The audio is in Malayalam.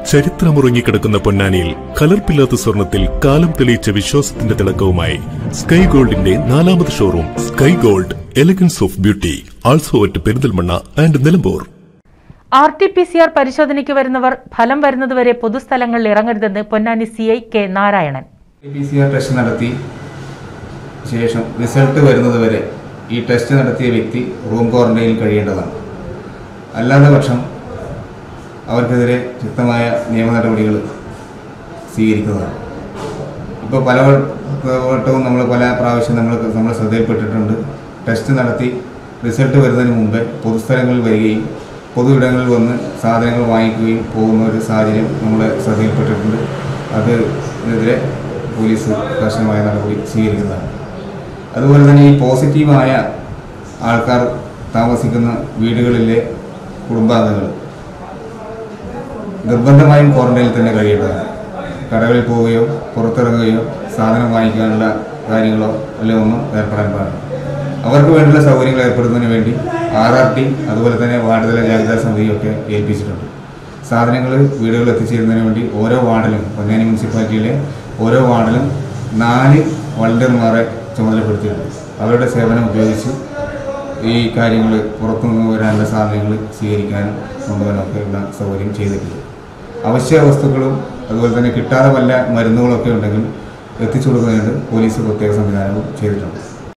ചരിത്രമുറങ്ങിക്കിടക്കുന്ന പൊന്നാനിയിൽ കലർപ്പില്ലാത്ത സ്വർണത്തിൽ കാലം തെളിയിച്ച വിശ്വാസത്തിന്റെ തിളക്കവുമായി സ്കൈ ഗോൾഡിന്റെ നാലാമത് showroom sky gold elegance of beauty also at Perinthalmanna and Nilambur R T P C R പരിശോധനയ്ക്ക് വരുന്നവർ ഫലം വരുന്നതുവരെ പൊതുസ്ഥലങ്ങളിൽ ഇറങ്ങരുതെന്ന് Ponnani C I K Narayanan P C R test നടത്തി ശേഷം റിസൾട്ട് വരുന്നത് വരെ ഈ ടെസ്റ്റ് നടത്തിയ വ്യക്തി റൂം ക്വാറന്റൈനിൽ കഴിയേണ്ടതാണ് അല്ലാത്ത പക്ഷം അവർക്കെതിരെ ശക്തമായ നിയമ നടപടികൾ സ്വീകരിക്കുന്നതാണ് ഇപ്പോൾ പല വട്ടവും നമ്മൾ പല പ്രാവശ്യം നമ്മൾ നമ്മൾ ശ്രദ്ധയിൽപ്പെട്ടിട്ടുണ്ട് ടെസ്റ്റ് നടത്തി റിസൾട്ട് വരുന്നതിന് മുമ്പേ പൊതുസ്ഥലങ്ങളിൽ വരികയും പൊതു ഇടങ്ങളിൽ വന്ന് സാധനങ്ങൾ വാങ്ങിക്കുകയും പോകുന്ന ഒരു സാഹചര്യം നമ്മളെ ശ്രദ്ധയിൽപ്പെട്ടിട്ടുണ്ട് അതിനെതിരെ പോലീസ് കർശനമായ നടപടി സ്വീകരിക്കുന്നതാണ് അതുപോലെ തന്നെ ഈ പോസിറ്റീവായ ആൾക്കാർ താമസിക്കുന്ന വീടുകളിലെ കുടുംബാംഗങ്ങൾ നിർബന്ധമായും ക്വാറന്റൈനിൽ തന്നെ കഴിയേണ്ടതാണ് കടകളിൽ പോവുകയോ പുറത്തിറങ്ങുകയോ സാധനം വാങ്ങിക്കാനുള്ള കാര്യങ്ങളോ അല്ല ഒന്നും ഏർപ്പെടാൻ പാടില്ല അവർക്ക് വേണ്ടുള്ള സൗകര്യങ്ങൾ ഏർപ്പെടുന്നതിന് വേണ്ടി ആർ ആർ ടി അതുപോലെ തന്നെ വാർഡുതല ജാഗ്രതാ സമിതിയൊക്കെ ഏൽപ്പിച്ചിട്ടുണ്ട് സാധനങ്ങൾ വീടുകളിൽ എത്തിച്ചേരുന്നതിന് വേണ്ടി ഓരോ വാർഡിലും പൊന്നാനി മുനിസിപ്പാലിറ്റിയിലെ ഓരോ വാർഡിലും നാല് വളണ്ടിയർമാരെ ചുമതലപ്പെടുത്തിയിട്ടുണ്ട് അവരുടെ സേവനം ഉപയോഗിച്ച് ഈ കാര്യങ്ങൾ പുറത്തുനിന്ന് വരാനുള്ള സാധനങ്ങൾ സ്വീകരിക്കാനും കൊണ്ടുപോകാനൊക്കെ ഉള്ള സൗകര്യം ചെയ്തിട്ടുണ്ട് അവശ്യ വസ്തുക്കളും അതുപോലെ തന്നെ കിട്ടാതെ വല്ല മരുന്നുകളൊക്കെ ഉണ്ടെങ്കിൽ എത്തിച്ചു കൊടുക്കുന്നതിന് പോലീസ് പ്രത്യേക സംവിധാനവും ചെയ്തിട്ടുണ്ട്